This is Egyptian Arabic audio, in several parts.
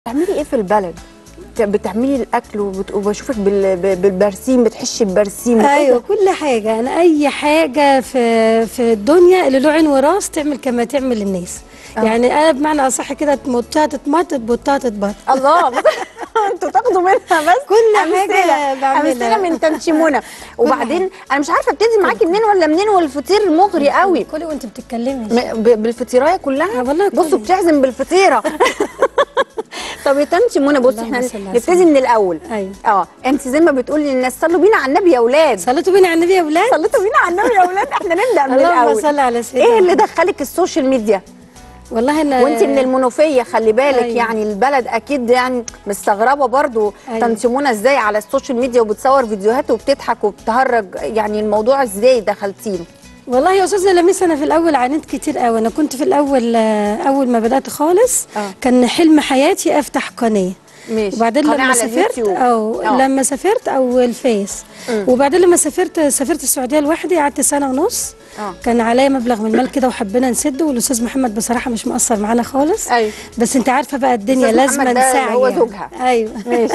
بتعملي ايه في البلد؟ بت- بتعملي الاكل وبت- وبشوفك بال- ب- بالبرسيم بتحشي البرسيم ايوه كل حاجه انا اي حاجه في في الدنيا اللي له عين وراس تعمل كما تعمل الناس آه. يعني انا بمعنى اصح كده تمطها تتمط تبطها تتبط الله انتوا تاخدوا منها بس كل حاجة أمثلة. بعملها. امثله من تمشيمونه وبعدين انا مش عارفه ابتدي معاكي منين ولا منين والفطير مغري قوي كلي وانت بتتكلمي م- ب- بالفطيرايه كلها آه والله بصوا كلي. بتعزم بالفطيره طب يا تمشي منى بصي اللهم احنا صل على نبتدي سيدنا. من الاول ايوه اه انت زي ما بتقولي للناس صلوا بينا على النبي يا اولاد صليتوا بينا على النبي يا اولاد صليتوا بينا على النبي يا اولاد احنا نبدا من اللهم الاول صل على سيدنا ايه اللي محمد. دخلك السوشيال ميديا والله انا وانت من المنوفيه خلي بالك أيوة. يعني البلد اكيد يعني مستغربه برضو أيوة. تنسمونا ازاي على السوشيال ميديا وبتصور فيديوهات وبتضحك وبتهرج يعني الموضوع ازاي دخلتيه والله يا استاذه لميس انا في الاول عانيت كتير قوي انا كنت في الاول آه، اول ما بدات خالص آه. كان حلم حياتي افتح قناه ماشي وبعدين قناة لما على سافرت اليوتيوب. او آه. لما سافرت او الفيس مم. وبعدين لما سافرت سافرت السعوديه لوحدي قعدت سنه ونص اه كان عليا مبلغ من المال كده وحبينا نسده والاستاذ محمد بصراحه مش مقصر معانا خالص ايوه بس انت عارفه بقى الدنيا أستاذ لازم محمد ده اللي نسعي هو يعني. زوجها. ايوه ماشي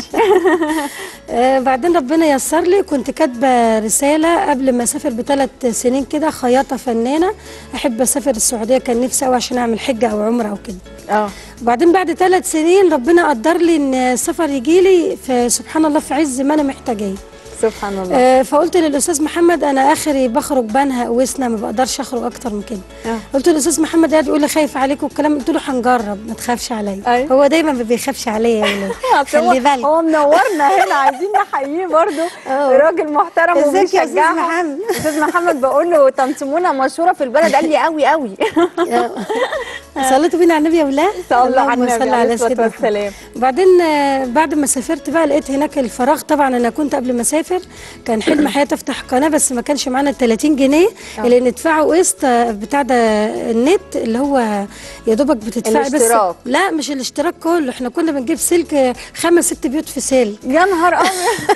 آه بعدين ربنا يسر لي كنت كاتبه رساله قبل ما اسافر بثلاث سنين كده خياطه فنانه احب اسافر السعوديه كان نفسي قوي عشان اعمل حجه او عمره او كده اه وبعدين بعد ثلاث سنين ربنا قدر لي ان السفر يجي لي في سبحان الله في عز ما انا محتاجاه سبحان الله آه فقلت للاستاذ محمد انا اخري بخرج بنها وسنا ما بقدرش اخرج اكتر من كده آه. قلت للاستاذ محمد قاعد يقول لي خايف عليك والكلام قلت له هنجرب ما تخافش عليا أيوة. هو دايما ما بيخافش عليا يا ولاد أصل هو- خلي بالك هو منورنا هنا عايزين نحييه برضو آه. راجل محترم ازيك يا أستاذ وبيشجعنا محمد؟ استاذ محمد بقول له تنسمونا مشهوره في البلد قال لي قوي قوي صليتوا بينا على النبي يا ولاد صلى الله على اللهم النبي صل عليه على الصلاه سيدنا محمد. والسلام وبعدين آه، بعد ما سافرت بقى لقيت هناك الفراغ طبعا انا كنت قبل ما اسافر كان حلم حياتي افتح قناه بس ما كانش معانا 30 جنيه اللي ندفعه قسط آه، بتاع ده النت اللي هو يا دوبك بتدفعي بس الاشتراك. لا مش الاشتراك كله احنا كنا بنجيب سلك آه، خمس ست بيوت في سلك يا نهار ابيض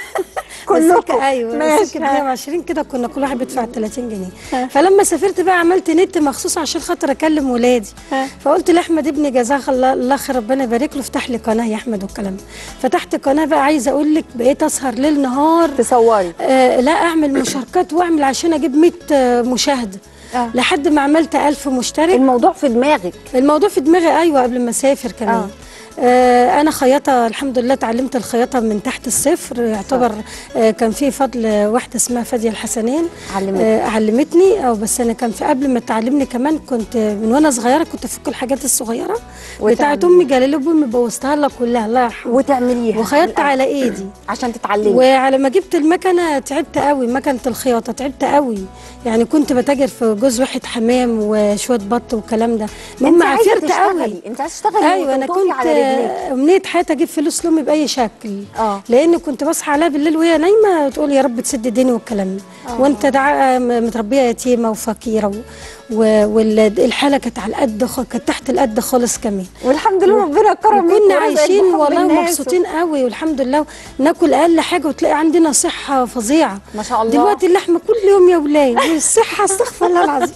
السلك كلكم ايوه ماشي السلك ب 120 كده كنا كل واحد بيدفع 30 جنيه فلما سافرت بقى عملت نت مخصوص عشان خاطر اكلم ولادي ها. فقلت لاحمد ابني جزاه الله الله خير ربنا يبارك له افتح لي قناه يا احمد والكلام ده فتحت قناه بقى عايزه اقول لك بقيت اسهر ليل نهار تصوري آه لا اعمل مشاركات واعمل عشان اجيب 100 آه، مشاهده آه. لحد ما عملت 1000 مشترك الموضوع في دماغك الموضوع في دماغي ايوه قبل ما اسافر كمان آه. آه انا خياطه الحمد لله اتعلمت الخياطه من تحت الصفر يعتبر آه كان في فضل واحده اسمها فاديه الحسنين علمتك. آه علمتني او بس انا كان في قبل ما تعلمني كمان كنت من وانا صغيره كنت افك الحاجات الصغيره بتاعت وتعملي. امي جلالوب امي بوظتها لها كلها الله يرحمها وتعمليها وخيطت على ايدي عشان تتعلمي وعلى ما جبت المكنه تعبت قوي مكنه الخياطه تعبت قوي يعني كنت بتاجر في جوز واحد حمام وشويه بط والكلام ده المهم انت عايزه عافرت قوي تشتغلي انت عايزه تشتغلي ايوه انا وتنطقي كنت على رجليك آه، امنيه حياتي اجيب فلوس لامي باي شكل اه لان كنت بصحى عليها بالليل وهي نايمه تقول يا رب تسد ديني والكلام ده آه. وانت دع... م- متربيه يتيمه وفقيره و... و... والحاله كانت على القد خ... كانت تحت القد خالص كمان والحمد لله ربنا كرم وكنا عايشين والله مبسوطين قوي والحمد لله ناكل اقل حاجه وتلاقي عندنا صحه فظيعه ما شاء الله دلوقتي اللحمه كل يوم يا ولاد والصحه استغفر الله العظيم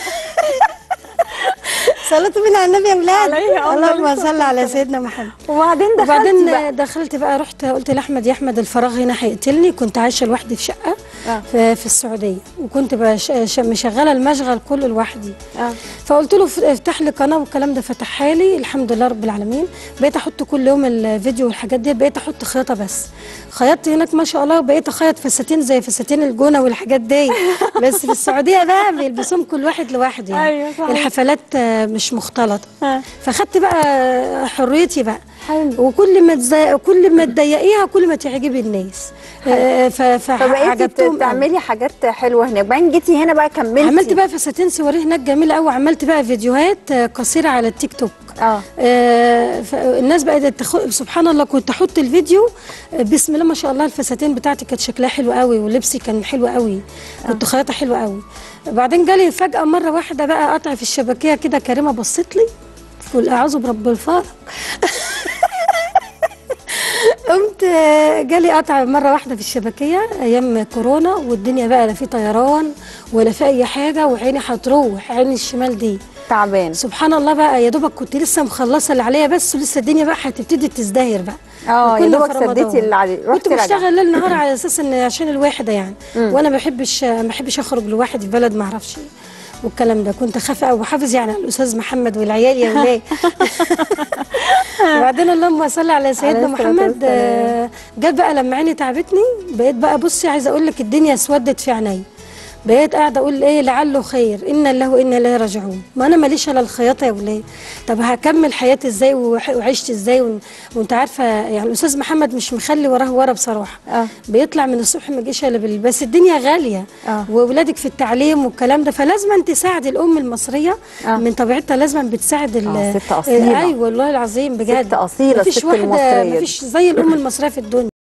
صلاه بينا على النبي يا ولاد عليه أفضل اللهم الصلاة صل على سيدنا محمد وبعدين دخلتي وبعدين بقى دخلت بقى رحت قلت لاحمد يا احمد الفراغ هنا هيقتلني كنت عايشه لوحدي في شقه آه. في, في السعوديه وكنت بش- ش- مشغله المشغل كله لوحدي اه فقلت له ف- افتح لي قناه والكلام ده فتحها لي الحمد لله رب العالمين بقيت احط كل يوم الفيديو والحاجات دي بقيت احط خياطه بس خيطت هناك ما شاء الله وبقيت اخيط فساتين زي فساتين الجونه والحاجات دي بس في السعوديه بقى بيلبسوهم كل واحد لوحده يعني أيوة صحيح. الحفلات آه، مش مختلطه آه. فخدت بقى حريتي بقى حلو وكل ما تزي... كل ما تضيقيها كل ما تعجبي الناس آه، ف... فبقيتي فعجبتهم ت- تعملي حاجات حلوه هناك بعدين جيتي هنا بقى كملتي عملت بقى فساتين سواريه هناك جميله قوي عملت بقى فيديوهات آه، قصيره على التيك توك اه آه، ف- الناس بقت تخ... سبحان الله كنت احط الفيديو آه، بسم الله ما شاء الله الفساتين بتاعتي كانت شكلها حلو قوي ولبسي كان حلو قوي كنت خياطه حلوه قوي بعدين جالي فجاه مره واحده بقى قطع في الشبكيه كده كريمه بصت لي قل اعوذ برب الفلق قمت آه، جالي قطع مره واحده في الشبكيه ايام كورونا والدنيا بقى لا في طيران ولا في اي حاجه وعيني هتروح عيني الشمال دي تعبان سبحان الله بقى يا دوبك كنت لسه مخلصه اللي عليا بس ولسه الدنيا بقى هتبتدي تزدهر بقى اه يا وكنا دوبك في رمضان. سديتي اللي عليك كنت رحتي راجعة. بشتغل ليل نهار على اساس ان عشان الواحده يعني وانا ما بحبش ما بحبش اخرج لوحدي في بلد ما اعرفش والكلام ده كنت اخاف قوي وحافظ يعني على الاستاذ محمد والعيال يا ولاد وبعدين اللهم صل على سيدنا عليه الصلاة محمد والسلام. آه، جت بقى لما عيني تعبتني بقيت بقى بصي عايزه اقول لك الدنيا اسودت في عيني بقيت قاعده اقول ايه لعله خير ان الله وانا اليه راجعون ما انا ماليش الا الخياطه يا ولاد طب هكمل حياتي ازاي وح- وعشت ازاي وان- وانت عارفه يعني الاستاذ محمد مش مخلي وراه ورا بصراحه آه. بيطلع من الصبح ما يجيش الا بالليل بس الدنيا غاليه آه. واولادك في التعليم والكلام ده فلازم أن تساعد الام المصريه آه. من طبيعتها لازم بتساعد ال- آه، ست أصيلة. ايوه والله العظيم بجد ست أصيلة، مفيش الست واحده المصرية دي. مفيش زي الام المصريه في الدنيا